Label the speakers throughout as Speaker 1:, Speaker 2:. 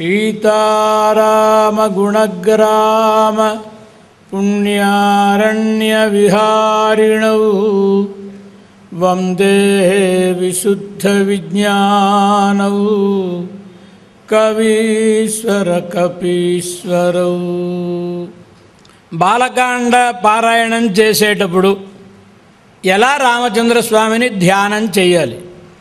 Speaker 1: సీతారామగుణగ్రామ పుణ్యారణ్యవిహారిణౌ వందే విశుద్ధవిజ్ఞానౌ కవీశ్వర కపీశ్వరౌ బాలకాండ పారాయణం చేసేటప్పుడు ఎలా రామచంద్రస్వామిని ధ్యానం చేయాలి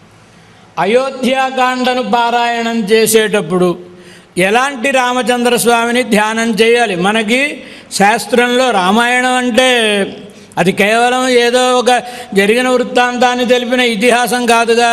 Speaker 1: అయోధ్యాకాండను పారాయణం చేసేటప్పుడు ఎలాంటి రామచంద్రస్వామిని ధ్యానం చేయాలి మనకి శాస్త్రంలో రామాయణం అంటే అది కేవలం ఏదో ఒక జరిగిన వృత్తాంతాన్ని తెలిపిన ఇతిహాసం కాదుగా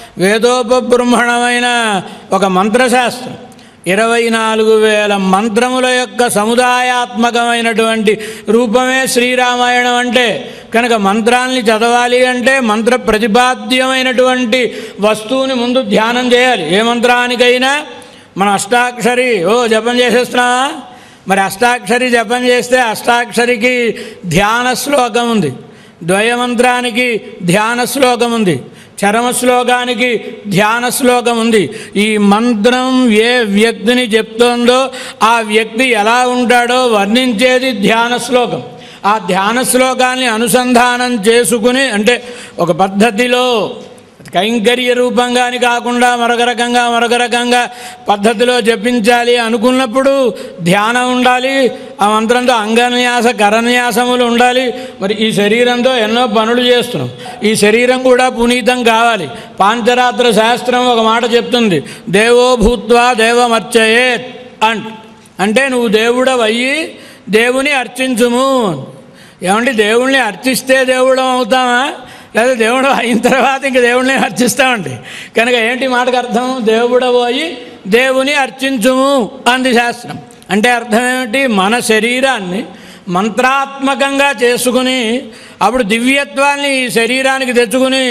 Speaker 1: వేదోపబృంహణమైన ఒక మంత్రశాస్త్రం ఇరవై నాలుగు వేల మంత్రముల యొక్క సముదాయాత్మకమైనటువంటి రూపమే శ్రీరామాయణం అంటే కనుక మంత్రాల్ని చదవాలి అంటే మంత్ర ప్రతిపాద్యమైనటువంటి వస్తువుని ముందు ధ్యానం చేయాలి ఏ మంత్రానికైనా మన అష్టాక్షరి ఓ జపం చేసేస్తున్నావా మరి అష్టాక్షరి జపం చేస్తే అష్టాక్షరికి ధ్యాన శ్లోకం ఉంది ద్వయమంత్రానికి ధ్యాన శ్లోకం ఉంది చరమ శ్లోకానికి ధ్యాన శ్లోకం ఉంది ఈ మంత్రం ఏ వ్యక్తిని చెప్తోందో ఆ వ్యక్తి ఎలా ఉంటాడో వర్ణించేది ధ్యాన శ్లోకం ఆ ధ్యాన శ్లోకాన్ని అనుసంధానం చేసుకుని అంటే ఒక పద్ధతిలో కైంకర్య రూపంగాని కాకుండా మరొక రకంగా మరొక రకంగా పద్ధతిలో జపించాలి అనుకున్నప్పుడు ధ్యానం ఉండాలి ఆ మంత్రంతో అంగన్యాస కరన్యాసములు ఉండాలి మరి ఈ శరీరంతో ఎన్నో పనులు చేస్తున్నాం ఈ శరీరం కూడా పునీతం కావాలి పాంచరాత్ర శాస్త్రం ఒక మాట చెప్తుంది దేవో భూత్వా దేవమర్చయేత్ అంట్ అంటే నువ్వు దేవుడవయ్యి దేవుని అర్చించుము ఏమంటే దేవుణ్ణి అర్చిస్తే దేవుడం అవుతామా లేదా దేవుడు అయిన తర్వాత ఇంక దేవుడిని అర్చిస్తామండి కనుక ఏంటి మాటకు అర్థం దేవుడు పోయి దేవుని అర్చించుము అంది శాస్త్రం అంటే అర్థం ఏమిటి మన శరీరాన్ని మంత్రాత్మకంగా చేసుకుని అప్పుడు దివ్యత్వాన్ని ఈ శరీరానికి తెచ్చుకుని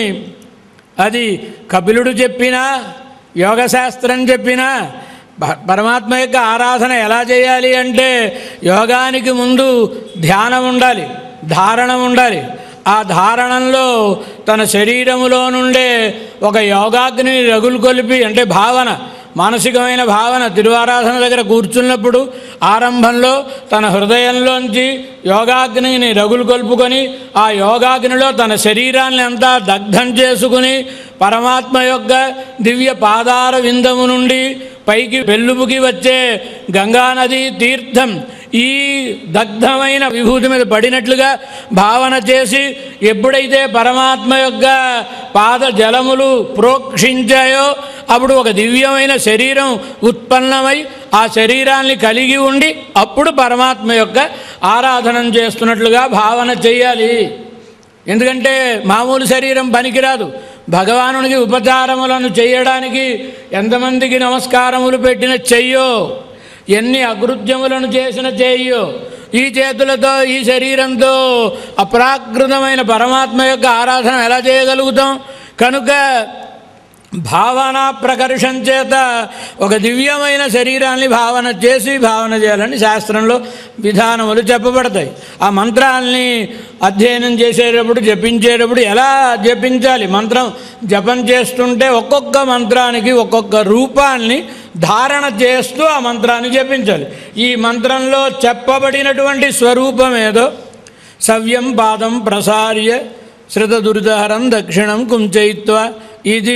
Speaker 1: అది కపిలుడు చెప్పినా యోగశాస్త్రం చెప్పినా ప- పరమాత్మ యొక్క ఆరాధన ఎలా చేయాలి అంటే యోగానికి ముందు ధ్యానం ఉండాలి ధారణం ఉండాలి ఆ ధారణంలో తన శరీరములో నుండే ఒక యోగాగ్ని రగులు కొలిపి అంటే భావన మానసికమైన భావన తిరువారాధన దగ్గర కూర్చున్నప్పుడు ఆరంభంలో తన హృదయంలోంచి యోగాగ్నిని రగులు కొల్పుకొని ఆ యోగాగ్నిలో తన శరీరాన్ని అంతా దగ్ధం చేసుకుని పరమాత్మ యొక్క దివ్య పాదార విందము నుండి పైకి వెల్లుపుకి వచ్చే గంగానది తీర్థం ఈ దగ్ధమైన విభూతి మీద పడినట్లుగా భావన చేసి ఎప్పుడైతే పరమాత్మ యొక్క పాద జలములు ప్రోక్షించాయో అప్పుడు ఒక దివ్యమైన శరీరం ఉత్పన్నమై ఆ శరీరాన్ని కలిగి ఉండి అప్పుడు పరమాత్మ యొక్క ఆరాధన చేస్తున్నట్లుగా భావన చేయాలి ఎందుకంటే మామూలు శరీరం పనికిరాదు భగవానునికి ఉపచారములను చేయడానికి ఎంతమందికి నమస్కారములు పెట్టిన చెయ్యో ఎన్ని అకృత్యములను చేసిన చెయ్యో ఈ చేతులతో ఈ శరీరంతో అప్రాకృతమైన పరమాత్మ యొక్క ఆరాధన ఎలా చేయగలుగుతాం కనుక భావన ప్రకర్షం చేత ఒక దివ్యమైన శరీరాన్ని భావన చేసి భావన చేయాలని శాస్త్రంలో విధానములు చెప్పబడతాయి ఆ మంత్రాల్ని అధ్యయనం చేసేటప్పుడు జపించేటప్పుడు ఎలా జపించాలి మంత్రం జపం చేస్తుంటే ఒక్కొక్క మంత్రానికి ఒక్కొక్క రూపాన్ని ధారణ చేస్తూ ఆ మంత్రాన్ని జపించాలి ఈ మంత్రంలో చెప్పబడినటువంటి స్వరూపం ఏదో సవ్యం పాదం ప్రసార్య శ్రుతదురితహరం దక్షిణం కుంచయిత్వ ఇది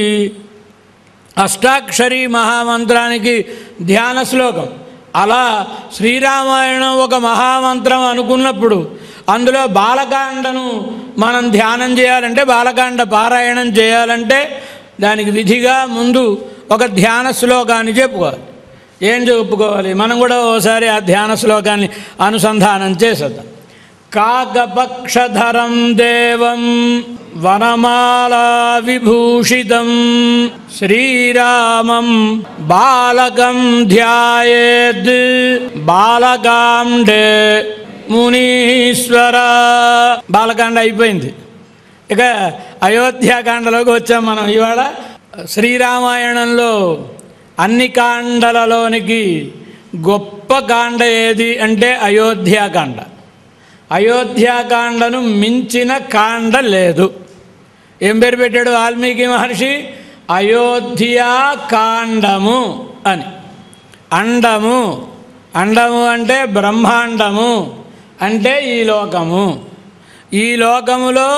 Speaker 1: అష్టాక్షరి మహామంత్రానికి ధ్యాన శ్లోకం అలా శ్రీరామాయణం ఒక మహామంత్రం అనుకున్నప్పుడు అందులో బాలకాండను మనం ధ్యానం చేయాలంటే బాలకాండ పారాయణం చేయాలంటే దానికి విధిగా ముందు ఒక ధ్యాన శ్లోకాన్ని చెప్పుకోవాలి ఏం చెప్పుకోవాలి మనం కూడా ఓసారి ఆ ధ్యాన శ్లోకాన్ని అనుసంధానం చేసేద్దాం కాకపక్షధరం దేవం వనమాలా విభూషితం శ్రీరామం బాలకం ధ్యాయేద్ బాలకాండే మునీశ్వర బాలకాండ అయిపోయింది ఇక అయోధ్యాకాండలోకి వచ్చాం మనం ఇవాళ శ్రీరామాయణంలో అన్ని కాండలలోనికి గొప్ప కాండ ఏది అంటే అయోధ్యాకాండ అయోధ్యాకాండను మించిన కాండ లేదు ఏం పేరు పెట్టాడు వాల్మీకి మహర్షి అయోధ్యాకాండము అని అండము అండము అంటే బ్రహ్మాండము అంటే ఈ లోకము ఈ లోకములో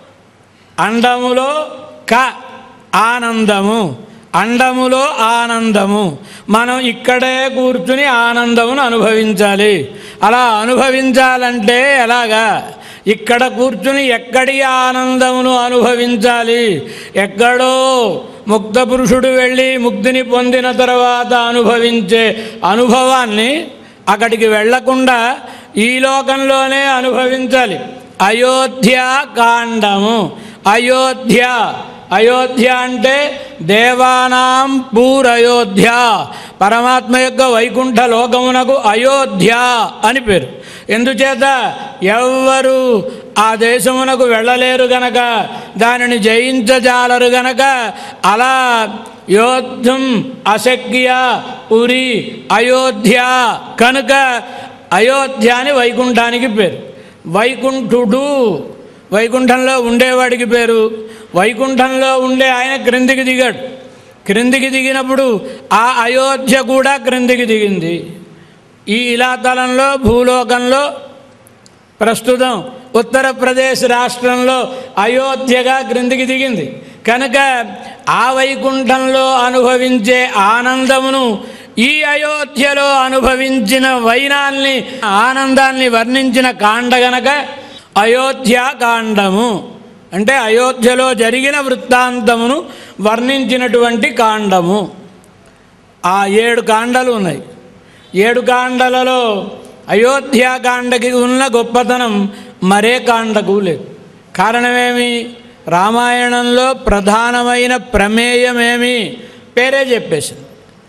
Speaker 1: అండములో క ఆనందము అండములో ఆనందము మనం ఇక్కడే కూర్చుని ఆనందమును అనుభవించాలి అలా అనుభవించాలంటే ఎలాగా ఇక్కడ కూర్చుని ఎక్కడి ఆనందమును అనుభవించాలి ఎక్కడో ముక్త పురుషుడు వెళ్ళి ముక్తిని పొందిన తర్వాత అనుభవించే అనుభవాన్ని అక్కడికి వెళ్లకుండా ఈ లోకంలోనే అనుభవించాలి అయోధ్య కాండము అయోధ్య అయోధ్య అంటే దేవానాం పూరయోధ్య పరమాత్మ యొక్క వైకుంఠ లోకమునకు అయోధ్య అని పేరు ఎందుచేత ఎవ్వరు ఆ దేశమునకు వెళ్ళలేరు గనక దానిని జయించజాలరు గనక అలా యోద్ధం అశక్య పురి అయోధ్య కనుక అయోధ్య అని వైకుంఠానికి పేరు వైకుంఠుడు వైకుంఠంలో ఉండేవాడికి పేరు వైకుంఠంలో ఉండే ఆయన క్రిందికి దిగాడు క్రిందికి దిగినప్పుడు ఆ అయోధ్య కూడా క్రిందికి దిగింది ఈ ఇలాతలంలో భూలోకంలో ప్రస్తుతం ఉత్తరప్రదేశ్ రాష్ట్రంలో అయోధ్యగా క్రిందికి దిగింది కనుక ఆ వైకుంఠంలో అనుభవించే ఆనందమును ఈ అయోధ్యలో అనుభవించిన వైనాల్ని ఆనందాన్ని వర్ణించిన కాండ గనక అయోధ్య కాండము అంటే అయోధ్యలో జరిగిన వృత్తాంతమును వర్ణించినటువంటి కాండము ఆ ఏడు కాండలు ఉన్నాయి ఏడు కాండలలో అయోధ్యాకాండకి ఉన్న గొప్పతనం మరే కాండకు లేదు కారణమేమి రామాయణంలో ప్రధానమైన ప్రమేయమేమి పేరే చెప్పేసింది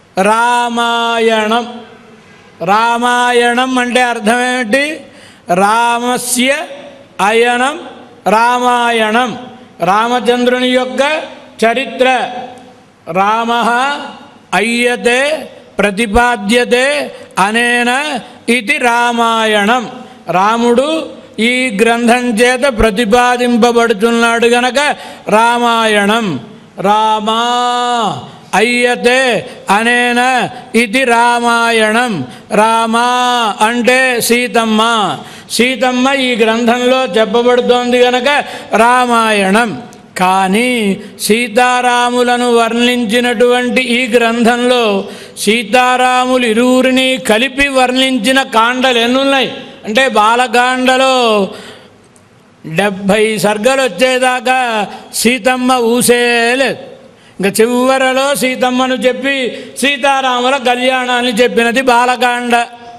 Speaker 1: రామాయణం రామాయణం అంటే అర్థమేమిటి రామస్య అయనం రామాయణం రామచంద్రుని యొక్క చరిత్ర రామ అయ్యతే ప్రతిపాద్యతే అనేన ఇది రామాయణం రాముడు ఈ గ్రంథం చేత ప్రతిపాదింపబడుతున్నాడు గనక రామాయణం రామా అయ్యతే అనేన ఇది రామాయణం రామా అంటే సీతమ్మ సీతమ్మ ఈ గ్రంథంలో చెప్పబడుతోంది గనక రామాయణం కానీ సీతారాములను వర్ణించినటువంటి ఈ గ్రంథంలో సీతారాములు ఇరువురిని కలిపి వర్ణించిన కాండలు ఎన్నున్నాయి అంటే బాలకాండలో డెబ్భై సర్గలు వచ్చేదాకా సీతమ్మ ఊసేలేదు ఇంకా చివరలో సీతమ్మను చెప్పి సీతారాముల కళ్యాణాన్ని చెప్పినది బాలకాండ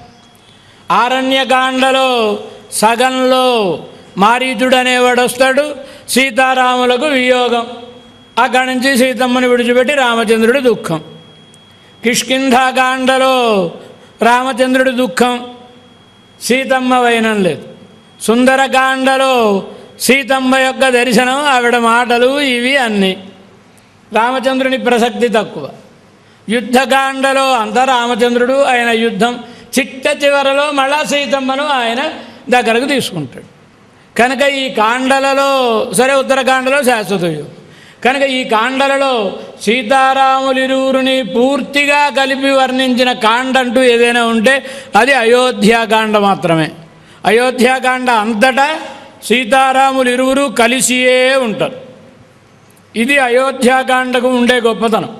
Speaker 1: ఆరణ్యకాండలో సగంలో మారీచుడు అనేవాడు వస్తాడు సీతారాములకు వియోగం అక్కడి నుంచి సీతమ్మను విడిచిపెట్టి రామచంద్రుడి దుఃఖం కిష్కింధాకాండలో రామచంద్రుడి దుఃఖం సీతమ్మ వైనం లేదు సుందరకాండలో సీతమ్మ యొక్క దర్శనం ఆవిడ మాటలు ఇవి అన్నీ రామచంద్రుని ప్రసక్తి తక్కువ యుద్ధకాండలో అంత రామచంద్రుడు ఆయన యుద్ధం చిట్ట చివరలో మళ్ళా సీతమ్మను ఆయన దగ్గరకు తీసుకుంటాడు కనుక ఈ కాండలలో సరే ఉత్తరకాండలో శాశ్వత యుగం కనుక ఈ కాండలలో సీతారాములిరువురిని పూర్తిగా కలిపి వర్ణించిన కాండ అంటూ ఏదైనా ఉంటే అది అయోధ్యాకాండ మాత్రమే అయోధ్యాకాండ అంతటా సీతారాములు ఇరువురు కలిసియే ఉంటారు ఇది అయోధ్యాకాండకు ఉండే గొప్పతనం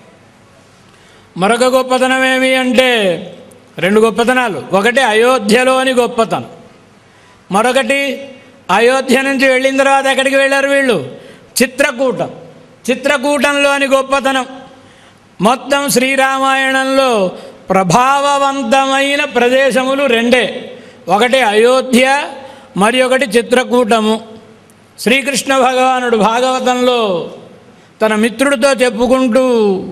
Speaker 1: మరొక గొప్పతనం ఏమి అంటే రెండు గొప్పతనాలు ఒకటి అయోధ్యలోని గొప్పతనం మరొకటి అయోధ్య నుంచి వెళ్ళిన తర్వాత ఎక్కడికి వెళ్ళారు వీళ్ళు చిత్రకూటం చిత్రకూటంలోని గొప్పతనం మొత్తం శ్రీరామాయణంలో ప్రభావవంతమైన ప్రదేశములు రెండే ఒకటి అయోధ్య మరి ఒకటి చిత్రకూటము శ్రీకృష్ణ భగవానుడు భాగవతంలో తన మిత్రుడితో చెప్పుకుంటూ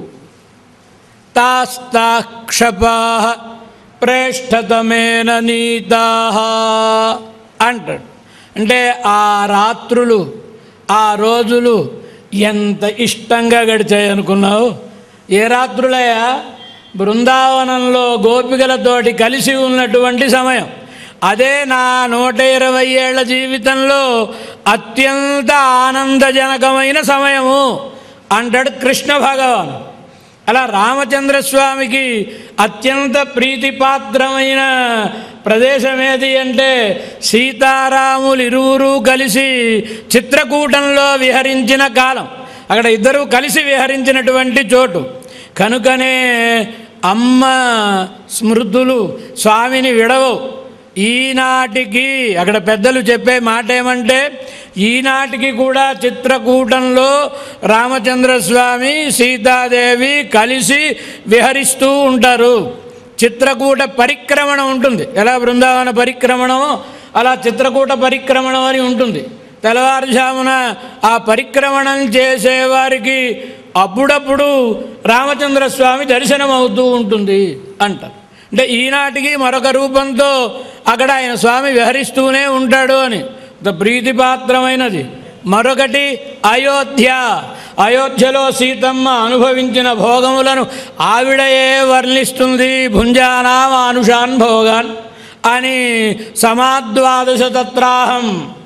Speaker 1: తాస్తాక్షపా ప్రేష్ఠతమేన నీతా అంటాడు అంటే ఆ రాత్రులు ఆ రోజులు ఎంత ఇష్టంగా గడిచాయి అనుకున్నావు ఏ రాత్రులయ్యా బృందావనంలో గోపికలతోటి కలిసి ఉన్నటువంటి సమయం అదే నా నూట ఇరవై ఏళ్ల జీవితంలో అత్యంత ఆనందజనకమైన సమయము అంటాడు కృష్ణ భగవాన్ అలా రామచంద్రస్వామికి అత్యంత ప్రీతిపాత్రమైన ప్రదేశం ఏది అంటే సీతారాములు ఇరువురు కలిసి చిత్రకూటంలో విహరించిన కాలం అక్కడ ఇద్దరు కలిసి విహరించినటువంటి చోటు కనుకనే అమ్మ స్మృతులు స్వామిని విడవవు ఈనాటికి అక్కడ పెద్దలు చెప్పే మాట ఏమంటే ఈనాటికి కూడా చిత్రకూటంలో రామచంద్రస్వామి సీతాదేవి కలిసి విహరిస్తూ ఉంటారు చిత్రకూట పరిక్రమణ ఉంటుంది ఎలా బృందావన పరిక్రమణమో అలా చిత్రకూట పరిక్రమణం అని ఉంటుంది తెల్లవారుజామున ఆ పరిక్రమణం చేసేవారికి అప్పుడప్పుడు రామచంద్రస్వామి దర్శనం అవుతూ ఉంటుంది అంటారు అంటే ఈనాటికి మరొక రూపంతో అక్కడ ఆయన స్వామి విహరిస్తూనే ఉంటాడు అని ఇంత ప్రీతిపాత్రమైనది మరొకటి అయోధ్య అయోధ్యలో సీతమ్మ అనుభవించిన భోగములను ఆవిడయే వర్ణిస్తుంది భుంజానాం అనుషాన్ భోగాన్ అని సమాద్వాదశ తత్రాహం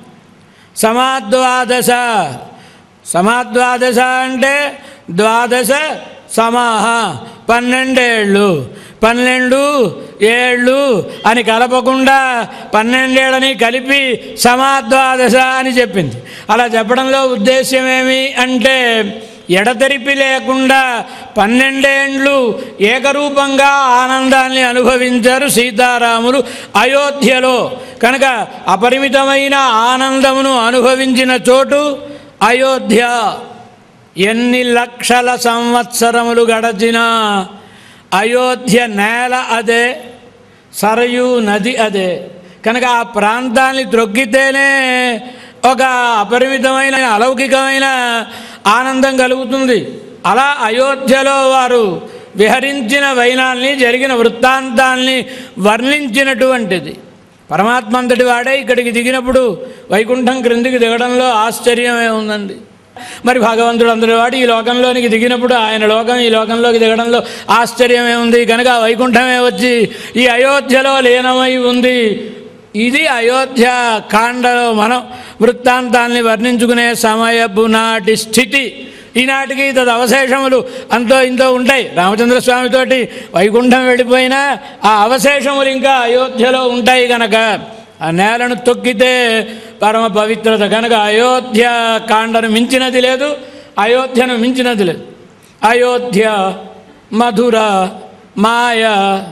Speaker 1: సమాద్వాదశ సమాద్వాదశ అంటే ద్వాదశ సమాహ పన్నెండేళ్ళు పన్నెండు ఏళ్ళు అని కలపకుండా పన్నెండేళ్ళని కలిపి సమాద్వాదశ అని చెప్పింది అలా చెప్పడంలో ఉద్దేశ్యం ఏమి అంటే ఎడతెరిపి లేకుండా పన్నెండేండ్లు ఏకరూపంగా ఆనందాన్ని అనుభవించారు సీతారాములు అయోధ్యలో కనుక అపరిమితమైన ఆనందమును అనుభవించిన చోటు అయోధ్య ఎన్ని లక్షల సంవత్సరములు గడచినా అయోధ్య నేల అదే సరయు నది అదే కనుక ఆ ప్రాంతాన్ని త్రొక్కితేనే ఒక అపరిమితమైన అలౌకికమైన ఆనందం కలుగుతుంది అలా అయోధ్యలో వారు విహరించిన వైనాల్ని జరిగిన వృత్తాంతాల్ని వర్ణించినటువంటిది పరమాత్మ అంతటి వాడే ఇక్కడికి దిగినప్పుడు వైకుంఠం క్రిందికి దిగడంలో ఆశ్చర్యమే ఉందండి మరి భగవంతుడు అందరి వాడు ఈ లోకంలోనికి దిగినప్పుడు ఆయన లోకం ఈ లోకంలోకి దిగడంలో ఆశ్చర్యమే ఉంది కనుక ఆ వైకుంఠమే వచ్చి ఈ అయోధ్యలో లీనమై ఉంది ఇది అయోధ్య కాండలో మనం వృత్తాంతాన్ని వర్ణించుకునే సమయపు నాటి స్థితి ఈనాటికి తద అవశేషములు అంతో ఇంతో ఉంటాయి రామచంద్ర స్వామితోటి వైకుంఠం వెళ్ళిపోయినా ఆ అవశేషములు ఇంకా అయోధ్యలో ఉంటాయి కనుక ఆ నేలను తొక్కితే పరమ పవిత్రత కనుక అయోధ్య కాండను మించినది లేదు అయోధ్యను మించినది లేదు అయోధ్య మధుర మాయ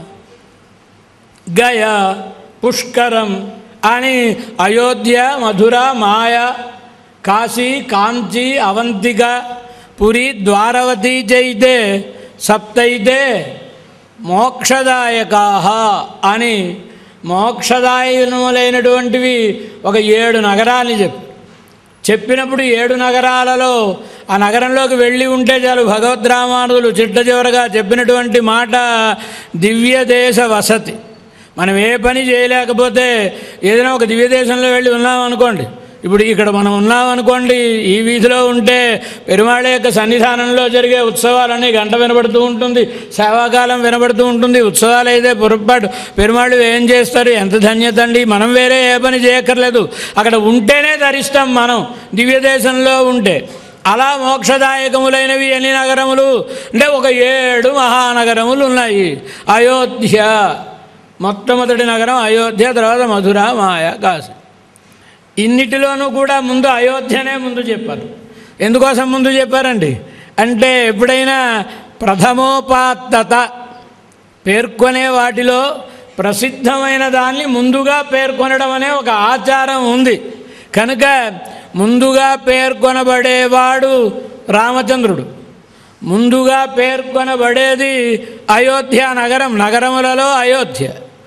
Speaker 1: గయ పుష్కరం అని అయోధ్య మధుర మాయ కాశీ కాంచి అవంతిక పురి ద్వారవతి చైతే సప్తైతే మోక్షదాయకా అని మోక్షదాయనములైనటువంటివి ఒక ఏడు నగరాన్ని చెప్పి చెప్పినప్పుడు ఏడు నగరాలలో ఆ నగరంలోకి వెళ్ళి ఉంటే చాలు భగవద్రామానులు చిట్ట చివరగా చెప్పినటువంటి మాట దివ్య దేశ వసతి మనం ఏ పని చేయలేకపోతే ఏదైనా ఒక దివ్య దేశంలో వెళ్ళి ఉన్నాం అనుకోండి ఇప్పుడు ఇక్కడ మనం ఉన్నాం అనుకోండి ఈ వీధిలో ఉంటే పెరుమాళ యొక్క సన్నిధానంలో జరిగే ఉత్సవాలన్నీ గంట వినబడుతూ ఉంటుంది సేవాకాలం వినబడుతూ ఉంటుంది ఉత్సవాలు అయితే పొరపాటు పెరుమాళ్ళు ఏం చేస్తారు ఎంత ధన్యత అండి మనం వేరే ఏ పని చేయక్కర్లేదు అక్కడ ఉంటేనే ధరిస్తాం మనం దివ్య దేశంలో ఉంటే అలా మోక్షదాయకములైనవి ఎన్ని నగరములు అంటే ఒక ఏడు మహానగరములు ఉన్నాయి అయోధ్య మొట్టమొదటి నగరం అయోధ్య తర్వాత మధుర మాయ కాశీ ఇన్నిటిలోనూ కూడా ముందు అయోధ్యనే ముందు చెప్పారు ఎందుకోసం ముందు చెప్పారండి అంటే ఎప్పుడైనా ప్రథమోపాత్తత పేర్కొనే వాటిలో ప్రసిద్ధమైన దాన్ని ముందుగా పేర్కొనడం అనే ఒక ఆచారం ఉంది కనుక ముందుగా పేర్కొనబడేవాడు రామచంద్రుడు ముందుగా పేర్కొనబడేది అయోధ్య నగరం నగరములలో అయోధ్య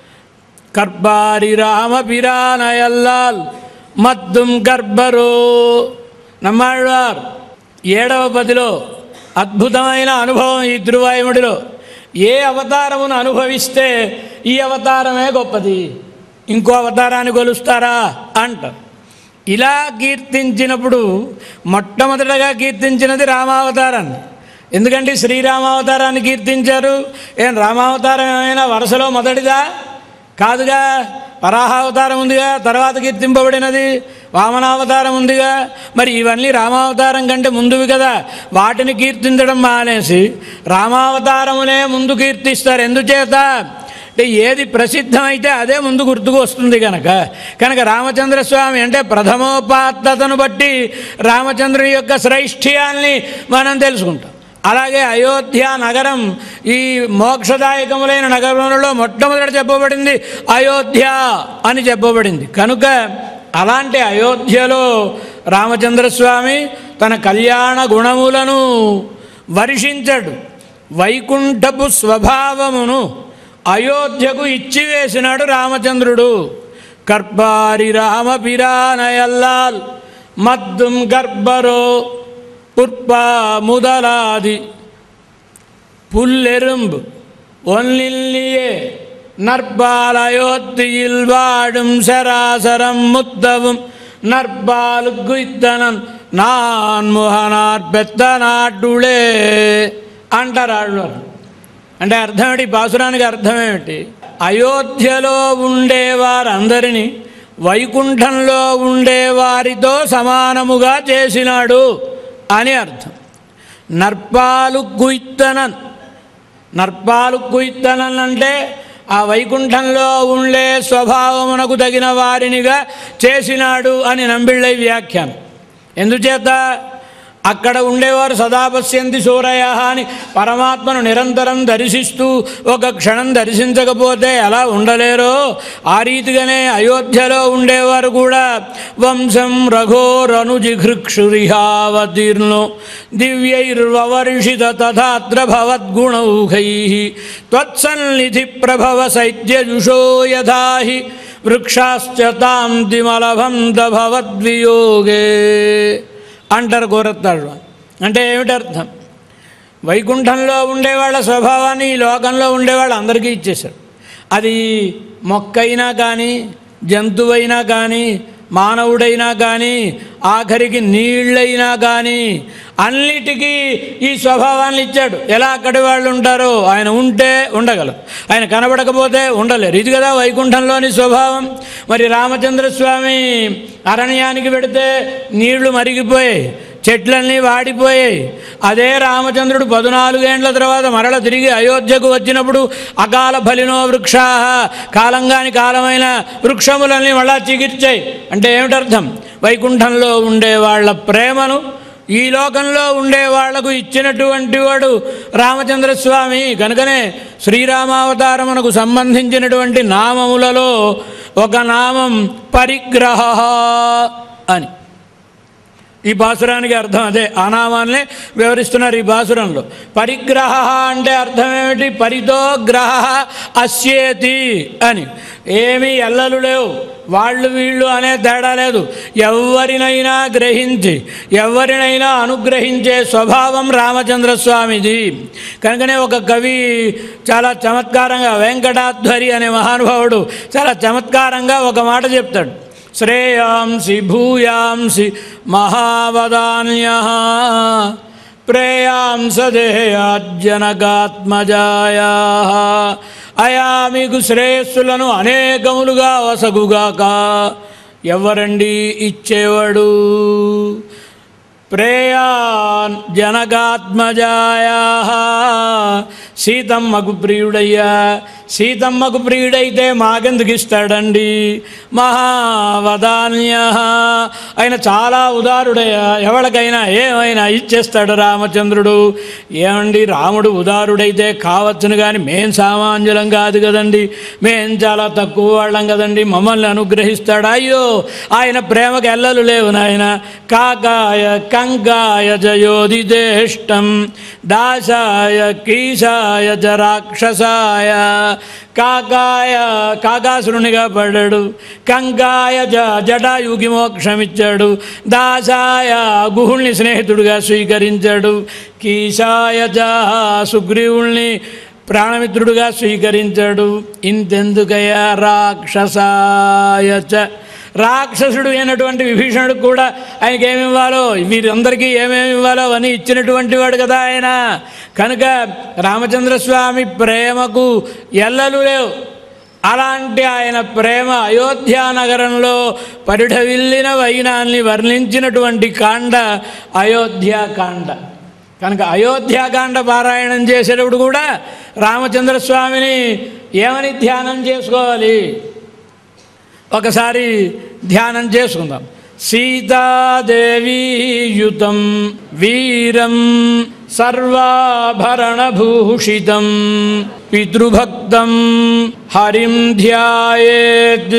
Speaker 1: కర్బారి రామ పిరానయల్లాల్ మద్దుం గర్భరో నమ్మాళ్వార్ ఏడవ పదిలో అద్భుతమైన అనుభవం ఈ ధ్రువాయుముడిలో ఏ అవతారమును అనుభవిస్తే ఈ అవతారమే గొప్పది ఇంకో అవతారాన్ని కొలుస్తారా అంటారు ఇలా కీర్తించినప్పుడు మొట్టమొదటగా కీర్తించినది రామావతారాన్ని ఎందుకంటే శ్రీరామావతారాన్ని కీర్తించారు ఏం రామావతారం ఏమైనా వరుసలో మొదటిదా కాదుగా వరాహావతారం ఉందిగా తర్వాత కీర్తింపబడినది వామనావతారం ఉందిగా మరి ఇవన్నీ రామావతారం కంటే ముందువి కదా వాటిని కీర్తించడం మానేసి రామావతారమునే ముందు కీర్తిస్తారు ఎందుచేత అంటే ఏది ప్రసిద్ధమైతే అదే ముందు గుర్తుకు వస్తుంది కనుక కనుక రామచంద్రస్వామి అంటే ప్రథమోపాత్తతను బట్టి రామచంద్రుని యొక్క శ్రైష్ఠ్యాల్ని మనం తెలుసుకుంటాం అలాగే అయోధ్య నగరం ఈ మోక్షదాయకములైన నగరంలో మొట్టమొదట చెప్పబడింది అయోధ్య అని చెప్పబడింది కనుక అలాంటి అయోధ్యలో రామచంద్రస్వామి తన కళ్యాణ గుణములను వర్షించడు వైకుంఠపు స్వభావమును అయోధ్యకు ఇచ్చివేసినాడు రామచంద్రుడు కర్పారి రామపిరానయల్లాల్ మద్దుం గర్భరో புற்ப முதலாதி புல்லெரும்பு ஒன்னில்லியே நற்பாலயோத்தியில் வாடும் சராசரம் முத்தவும் நற்பாலு குய்த்தனன் நான் முகனார் பெத்த నాటులే అంటారు ఆడవారు అంటే అర్థం ఏంటి పాసురానికి అర్థం ఏమిటి అయోధ్యలో ఉండేవారందరినీ వైకుంఠంలో ఉండేవారితో సమానముగా చేసినాడు అని అర్థం నర్పాలు కుయిత్తనన్ నర్పాలు కుయిత్తనన్ అంటే ఆ వైకుంఠంలో ఉండే స్వభావమునకు తగిన వారినిగా చేసినాడు అని నంబిళ్ళై వ్యాఖ్యానం ఎందుచేత అక్కడ ఉండేవారు సదా పశ్యంతి సూరయ అని పరమాత్మను నిరంతరం దర్శిస్తూ ఒక క్షణం దర్శించకపోతే ఎలా ఉండలేరో ఆ రీతిగానే అయోధ్యలో ఉండేవారు కూడా వంశం రఘోరనుజిఘృక్షురిహావతీర్ణో దివ్యైర్వవర్షిత తథాత్ర భవద్గుణౌఘై త్వత్సన్నిధి ప్రభవ శైత్యజుషో యథాహి వృక్షాశ్చ తాం దిమలభంత భవద్వియోగే అంటారు కోరత్తాడు అంటే ఏమిటి అర్థం వైకుంఠంలో ఉండేవాళ్ళ స్వభావాన్ని ఈ లోకంలో ఉండేవాళ్ళు అందరికీ ఇచ్చేశారు అది మొక్కైనా కానీ జంతువైనా కానీ మానవుడైనా కానీ ఆఖరికి నీళ్ళైనా కానీ అన్నిటికీ ఈ స్వభావాన్ని ఇచ్చాడు ఎలా అక్కడి వాళ్ళు ఉంటారో ఆయన ఉంటే ఉండగలరు ఆయన కనబడకపోతే ఉండలేరు ఇది కదా వైకుంఠంలోని స్వభావం మరి రామచంద్రస్వామి అరణ్యానికి పెడితే నీళ్లు మరిగిపోయాయి చెట్లన్నీ వాడిపోయాయి అదే రామచంద్రుడు పద్నాలుగేండ్ల తర్వాత మరల తిరిగి అయోధ్యకు వచ్చినప్పుడు అకాల ఫలినో వృక్షా కాలంగాని కాలమైన వృక్షములన్నీ మళ్ళా చిగిర్చాయి అంటే ఏమిటర్థం వైకుంఠంలో ఉండే వాళ్ళ ప్రేమను ఈ లోకంలో ఉండే వాళ్లకు ఇచ్చినటువంటి వాడు రామచంద్రస్వామి కనుకనే శ్రీరామావతారమునకు సంబంధించినటువంటి నామములలో ఒక నామం పరిగ్రహ అని ఈ బాసురానికి అర్థం అదే ఆ నామాన్నే వివరిస్తున్నారు ఈ బాసురంలో పరిగ్రహ అంటే అర్థం ఏమిటి పరితో గ్రహ అస్యేతి అని ఏమీ ఎల్లలు లేవు వాళ్ళు వీళ్ళు అనే తేడా లేదు ఎవరినైనా గ్రహించి ఎవరినైనా అనుగ్రహించే స్వభావం రామచంద్రస్వామిది కనుకనే ఒక కవి చాలా చమత్కారంగా వెంకటాధ్వరి అనే మహానుభావుడు చాలా చమత్కారంగా ఒక మాట చెప్తాడు శ్రేయాంసి భూయాంసి మహావదాన్య ప్రేయాంసదేయాజ్జనకాత్మజాయా అయా మీకు శ్రేయస్సులను అనేకములుగా వసగుగాక ఎవరండి ఇచ్చేవాడు ప్రేయాన్ జనకాత్మజాయా సీతమ్మకు ప్రియుడయ్యా సీతమ్మకు ప్రియుడైతే మాకెందుకు ఇస్తాడండి మహావదాన్య ఆయన చాలా ఉదారుడయ్యా ఎవరికైనా ఏమైనా ఇచ్చేస్తాడు రామచంద్రుడు ఏమండి రాముడు ఉదారుడైతే కావచ్చును కానీ మేం సామాన్యులం కాదు కదండి మేం చాలా తక్కువ వాళ్ళం కదండి మమ్మల్ని అనుగ్రహిస్తాడు అయ్యో ఆయన ప్రేమకు ఎల్లలు లేవు నాయన కాకాయ కంకాయ జయోదిదేష్టం దాసాయ కీసాయ చ రాక్షసాయ కాకాయ కాకాసురునిగా పడ్డాడు కంకాయ జ జటాయుకి మోక్షమిచ్చాడు దాసాయ గుహుల్ని స్నేహితుడిగా స్వీకరించాడు కీసాయ జ సుగ్రీవుల్ని ప్రాణమిత్రుడుగా స్వీకరించాడు ఇంతెందుకయ్యా రాక్షసాయ చ రాక్షసుడు అయినటువంటి విభీషణుడు కూడా ఆయనకి ఏమి ఇవ్వాలో వీరందరికీ ఏమేమి ఇవ్వాలో అవన్నీ ఇచ్చినటువంటి వాడు కదా ఆయన కనుక రామచంద్రస్వామి ప్రేమకు ఎల్లలు లేవు అలాంటి ఆయన ప్రేమ అయోధ్య నగరంలో పరిఢవిల్లిన వైనాన్ని వర్ణించినటువంటి కాండ అయోధ్యాకాండ కనుక అయోధ్యాకాండ పారాయణం చేసేటప్పుడు కూడా రామచంద్రస్వామిని ఏమని ధ్యానం చేసుకోవాలి ఒకసారి ధ్యానం చేసుకుందాం సీతాదేవీయుతం వీరం సర్వాభరణభూషితం పితృభక్తం హరిం ధ్యాయేత్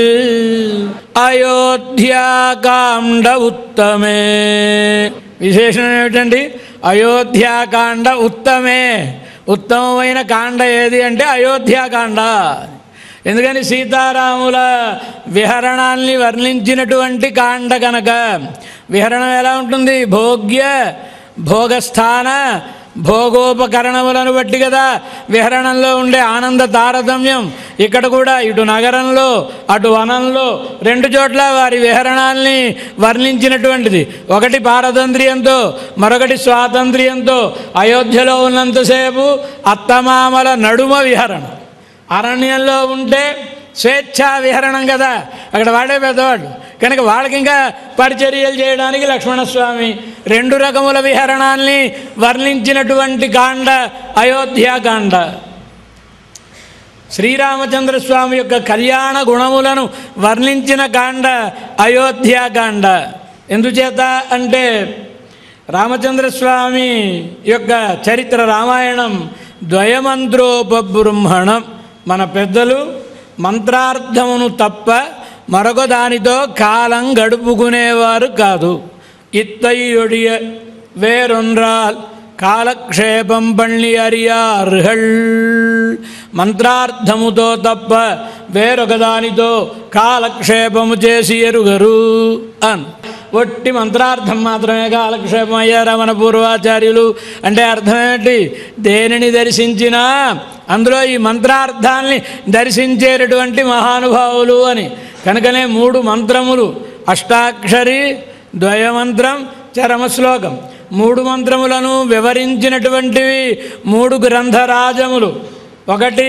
Speaker 1: అయోధ్యాకాండ ఉత్తమే విశేషం ఏమిటండి అయోధ్యాకాండ ఉత్తమే ఉత్తమమైన కాండ ఏది అంటే అయోధ్యాకాండ ఎందుకని సీతారాముల విహరణాల్ని వర్ణించినటువంటి కాండ కనుక విహరణం ఎలా ఉంటుంది భోగ్య భోగస్థాన భోగోపకరణములను బట్టి కదా విహరణంలో ఉండే ఆనంద తారతమ్యం ఇక్కడ కూడా ఇటు నగరంలో అటు వనంలో రెండు చోట్ల వారి విహరణాల్ని వర్ణించినటువంటిది ఒకటి పారతంత్ర్యంతో మరొకటి స్వాతంత్ర్యంతో అయోధ్యలో ఉన్నంతసేపు అత్తమామల నడుమ విహరణం అరణ్యంలో ఉంటే స్వేచ్ఛా విహరణం కదా అక్కడ వాడే పెద్దవాడు కనుక వాళ్ళకి ఇంకా పరిచర్యలు చేయడానికి లక్ష్మణస్వామి రెండు రకముల విహరణాల్ని వర్ణించినటువంటి కాండ అయోధ్యాకాండ శ్రీరామచంద్రస్వామి యొక్క కళ్యాణ గుణములను వర్ణించిన కాండ అయోధ్యాకాండ ఎందుచేత అంటే రామచంద్రస్వామి యొక్క చరిత్ర రామాయణం ద్వయమంత్రోపబృంహణం మన పెద్దలు మంత్రార్థమును తప్ప మరొక దానితో కాలం గడుపుకునేవారు కాదు ఇత్తయ్యొడియ వేరొండ్రాల్ కాలక్షేపం పళ్ళి అరియార్హళ్ మంత్రార్థముతో తప్ప వేరొక దానితో కాలక్షేపము చేసి ఎరుగరు అన్ ఒట్టి మంత్రార్థం మాత్రమే కాలక్షేపం అయ్యారా మన పూర్వాచార్యులు అంటే అర్థం ఏంటి దేనిని దర్శించినా అందులో ఈ మంత్రార్థాన్ని దర్శించేటటువంటి మహానుభావులు అని కనుకనే మూడు మంత్రములు అష్టాక్షరి ద్వయమంత్రం చరమశ్లోకం మూడు మంత్రములను వివరించినటువంటివి మూడు గ్రంథరాజములు ఒకటి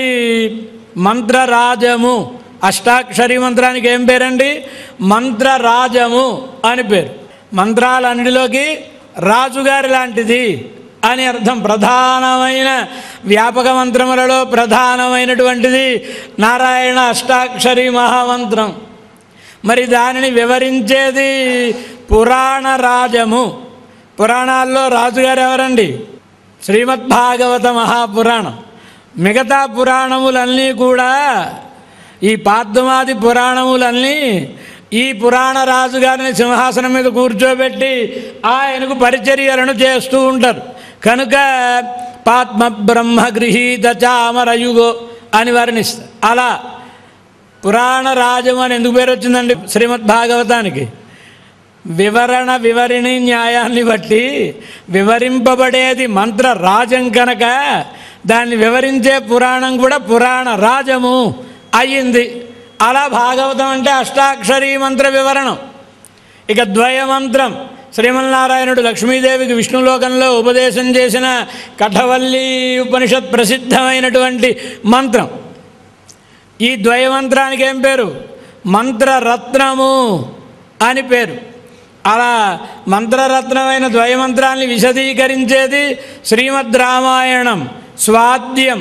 Speaker 1: మంత్రరాజము అష్టాక్షరి మంత్రానికి ఏం పేరండి మంత్రరాజము అని పేరు మంత్రాలన్నిటిలోకి రాజుగారి లాంటిది అని అర్థం ప్రధానమైన వ్యాపక మంత్రములలో ప్రధానమైనటువంటిది నారాయణ అష్టాక్షరి మహామంత్రం మరి దానిని వివరించేది పురాణ రాజము పురాణాల్లో రాజుగారు ఎవరండి శ్రీమద్భాగవత మహాపురాణం మిగతా పురాణములన్నీ కూడా ఈ పాద్మాది పురాణములన్నీ ఈ పురాణ రాజుగారిని సింహాసనం మీద కూర్చోబెట్టి ఆయనకు పరిచర్యలను చేస్తూ ఉంటారు కనుక పాత్మ బ్రహ్మ గృహీత చామరయుగో అని వర్ణిస్తారు అలా పురాణ రాజం అని ఎందుకు పేరు వచ్చిందండి శ్రీమద్ భాగవతానికి వివరణ వివరిణి న్యాయాన్ని బట్టి వివరింపబడేది మంత్ర రాజం కనుక దాన్ని వివరించే పురాణం కూడా పురాణ రాజము అయ్యింది అలా భాగవతం అంటే అష్టాక్షరీ మంత్ర వివరణం ఇక ద్వయమంత్రం శ్రీమన్నారాయణుడు లక్ష్మీదేవికి విష్ణులోకంలో ఉపదేశం చేసిన కఠవల్లి ఉపనిషత్ ప్రసిద్ధమైనటువంటి మంత్రం ఈ ద్వయమంత్రానికి ఏం పేరు మంత్రరత్నము అని పేరు అలా మంత్రరత్నమైన ద్వయమంత్రాన్ని విశదీకరించేది శ్రీమద్ రామాయణం స్వాద్యం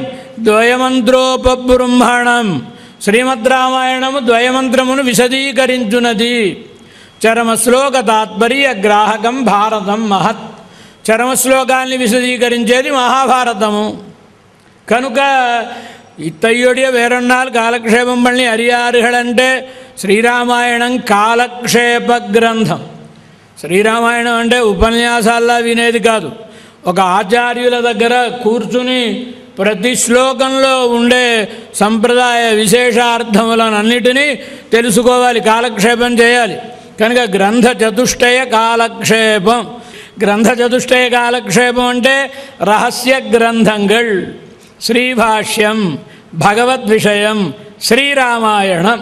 Speaker 1: ద్వయమంత్రోపబృంహణం శ్రీమద్ రామాయణము ద్వయమంత్రమును విశదీకరించున్నది చరమశ్లోక తాత్పర్య గ్రాహకం భారతం మహత్ చరమశ్లోకాన్ని విశదీకరించేది మహాభారతము కనుక ఇత్తయ్యుడియ వేరొన్నాళ్ళు కాలక్షేపం పళ్ళి అరియారిహడంటే శ్రీరామాయణం కాలక్షేప గ్రంథం శ్రీరామాయణం అంటే ఉపన్యాసాల్లో వినేది కాదు ఒక ఆచార్యుల దగ్గర కూర్చుని ప్రతి శ్లోకంలో ఉండే సంప్రదాయ విశేషార్థములనన్నిటినీ తెలుసుకోవాలి కాలక్షేపం చేయాలి కనుక గ్రంథ చతుష్టయ కాలక్షేపం గ్రంథ చతుష్టయ కాలక్షేపం అంటే రహస్య గ్రంథంగళ్ శ్రీభాష్యం భగవద్ విషయం శ్రీరామాయణం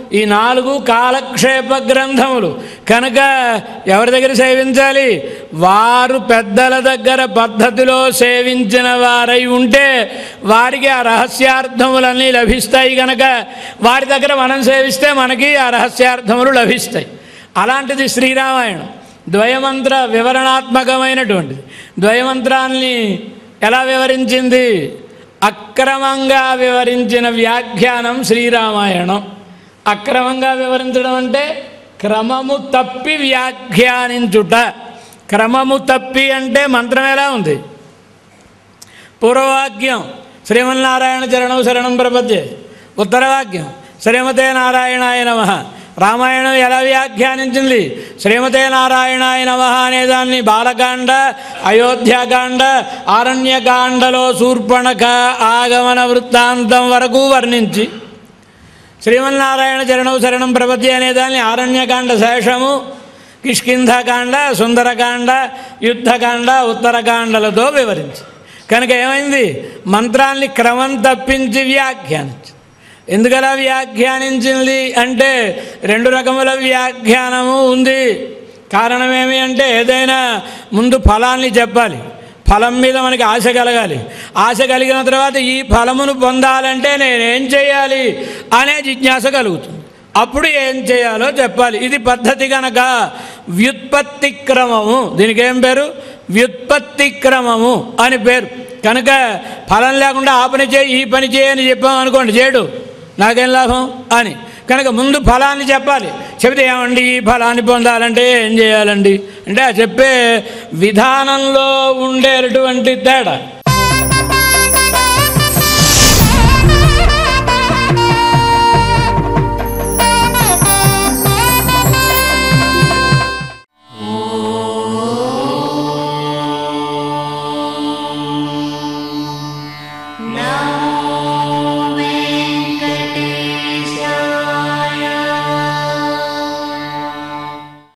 Speaker 1: ఈ నాలుగు కాలక్షేప గ్రంథములు కనుక ఎవరి దగ్గర సేవించాలి వారు పెద్దల దగ్గర పద్ధతిలో సేవించిన వారై ఉంటే వారికి ఆ రహస్యార్థములన్నీ లభిస్తాయి కనుక వారి దగ్గర మనం సేవిస్తే మనకి ఆ రహస్యార్థములు లభిస్తాయి అలాంటిది శ్రీరామాయణం ద్వయమంత్ర వివరణాత్మకమైనటువంటిది ద్వయమంత్రాన్ని ఎలా వివరించింది అక్రమంగా వివరించిన వ్యాఖ్యానం శ్రీరామాయణం అక్రమంగా వివరించడం అంటే క్రమము తప్పి వ్యాఖ్యానించుట క్రమము తప్పి అంటే మంత్రం ఎలా ఉంది పూర్వవాక్యం శ్రీమన్నారాయణ చరణం శరణం ప్రపద్యే ఉత్తరవాక్యం శ్రీమతే నారాయణాయ నమ రామాయణం ఎలా వ్యాఖ్యానించింది శ్రీమతే నారాయణాయ నమ అనేదాన్ని బాలకాండ అయోధ్యాకాండ ఆరణ్యకాండలో శూర్పణక ఆగమన వృత్తాంతం వరకు వర్ణించి శ్రీమన్నారాయణ చరణం శరణం ప్రపత్తి అనేదాన్ని ఆరణ్యకాండ శేషము కిష్కింధకాండ సుందరకాండ యుద్ధకాండ ఉత్తరకాండలతో వివరించి కనుక ఏమైంది మంత్రాల్ని క్రమం తప్పించి వ్యాఖ్యానించి ఎందుకలా వ్యాఖ్యానించింది అంటే రెండు రకముల వ్యాఖ్యానము ఉంది కారణమేమి అంటే ఏదైనా ముందు ఫలాన్ని చెప్పాలి ఫలం మీద మనకి ఆశ కలగాలి ఆశ కలిగిన తర్వాత ఈ ఫలమును పొందాలంటే నేనేం చేయాలి అనే జిజ్ఞాస కలుగుతుంది అప్పుడు ఏం చేయాలో చెప్పాలి ఇది పద్ధతి కనుక వ్యుత్పత్తి క్రమము దీనికి ఏం పేరు వ్యుత్పత్తి క్రమము అని పేరు కనుక ఫలం లేకుండా ఆ పని చేయి ఈ పని చేయి అని చెప్పాం అనుకోండి చేయడు నాకేం లాభం అని కనుక ముందు ఫలాన్ని చెప్పాలి చెబితే ఏమండి ఈ ఫలాన్ని పొందాలంటే ఏం చేయాలండి అంటే ఆ చెప్పే విధానంలో ఉండేటటువంటి తేడా